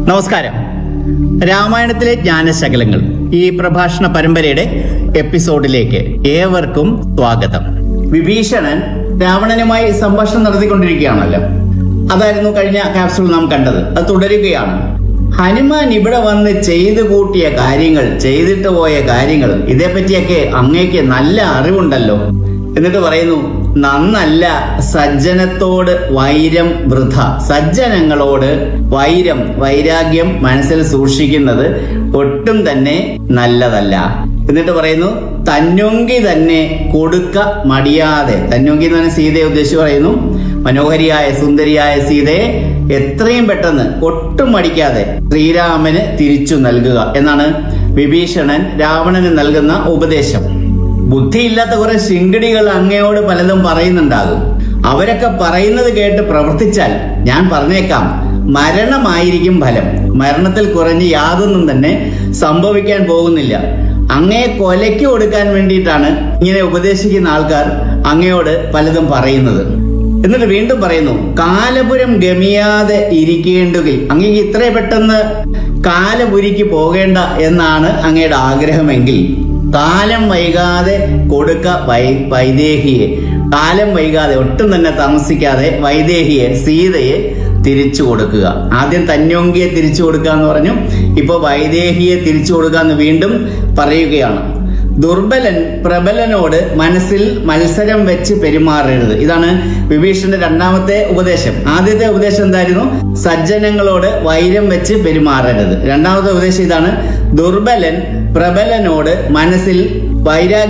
നമസ്കാരം രാമായണത്തിലെ ജ്ഞാനശകലങ്ങൾ ഈ പ്രഭാഷണ പരമ്പരയുടെ എപ്പിസോഡിലേക്ക് ഏവർക്കും സ്വാഗതം വിഭീഷണൻ രാവണനുമായി സംഭാഷണം നടത്തിക്കൊണ്ടിരിക്കുകയാണല്ലോ അതായിരുന്നു കഴിഞ്ഞ ക്യാപ്സൂൾ നാം കണ്ടത് അത് തുടരുകയാണ് ഹനുമാൻ ഇവിടെ വന്ന് ചെയ്തു കൂട്ടിയ കാര്യങ്ങൾ ചെയ്തിട്ട് പോയ കാര്യങ്ങൾ ഇതേപ്പറ്റിയൊക്കെ അങ്ങേക്ക് നല്ല അറിവുണ്ടല്ലോ എന്നിട്ട് പറയുന്നു നന്നല്ല സജ്ജനത്തോട് വൈരം വൃഥ സജ്ജനങ്ങളോട് വൈരം വൈരാഗ്യം മനസ്സിൽ സൂക്ഷിക്കുന്നത് ഒട്ടും തന്നെ നല്ലതല്ല എന്നിട്ട് പറയുന്നു തന്നൊങ്കി തന്നെ കൊടുക്ക മടിയാതെ തന്നൊങ്കി എന്ന് പറഞ്ഞ സീതയെ ഉദ്ദേശിച്ച് പറയുന്നു മനോഹരിയായ സുന്ദരിയായ സീതയെ എത്രയും പെട്ടെന്ന് ഒട്ടും മടിക്കാതെ ശ്രീരാമന് തിരിച്ചു നൽകുക എന്നാണ് വിഭീഷണൻ രാവണന് നൽകുന്ന ഉപദേശം ബുദ്ധിയില്ലാത്ത കുറെ ശിങ്കിടികൾ അങ്ങയോട് പലതും പറയുന്നുണ്ടാകും അവരൊക്കെ പറയുന്നത് കേട്ട് പ്രവർത്തിച്ചാൽ ഞാൻ പറഞ്ഞേക്കാം മരണമായിരിക്കും ഫലം മരണത്തിൽ കുറഞ്ഞ് യാതൊന്നും തന്നെ സംഭവിക്കാൻ പോകുന്നില്ല അങ്ങയെ കൊലയ്ക്ക് കൊടുക്കാൻ വേണ്ടിയിട്ടാണ് ഇങ്ങനെ ഉപദേശിക്കുന്ന ആൾക്കാർ അങ്ങയോട് പലതും പറയുന്നത് എന്നിട്ട് വീണ്ടും പറയുന്നു കാലപുരം ഗമിയാതെ ഇരിക്കേണ്ടുകിൽ അങ്ങേക്ക് ഇത്ര പെട്ടെന്ന് കാലപുരിക്ക് പോകേണ്ട എന്നാണ് അങ്ങയുടെ ആഗ്രഹമെങ്കിൽ കാലം വൈകാതെ കൊടുക്ക വൈ വൈദേഹിയെ കാലം വൈകാതെ ഒട്ടും തന്നെ താമസിക്കാതെ വൈദേഹിയെ സീതയെ തിരിച്ചു കൊടുക്കുക ആദ്യം തന്യോങ്കിയെ തിരിച്ചു കൊടുക്കുക എന്ന് പറഞ്ഞു ഇപ്പൊ വൈദേഹിയെ തിരിച്ചു കൊടുക്കുക എന്ന് വീണ്ടും പറയുകയാണ് ദുർബലൻ പ്രബലനോട് മനസ്സിൽ മത്സരം വെച്ച് പെരുമാറരുത് ഇതാണ് വിഭീഷണന്റെ രണ്ടാമത്തെ ഉപദേശം ആദ്യത്തെ ഉപദേശം എന്തായിരുന്നു സജ്ജനങ്ങളോട് വൈരം വെച്ച് പെരുമാറരുത് രണ്ടാമത്തെ ഉപദേശം ഇതാണ് ദുർബലൻ പ്രബലനോട് മനസ്സിൽ വൈരാഗ്യം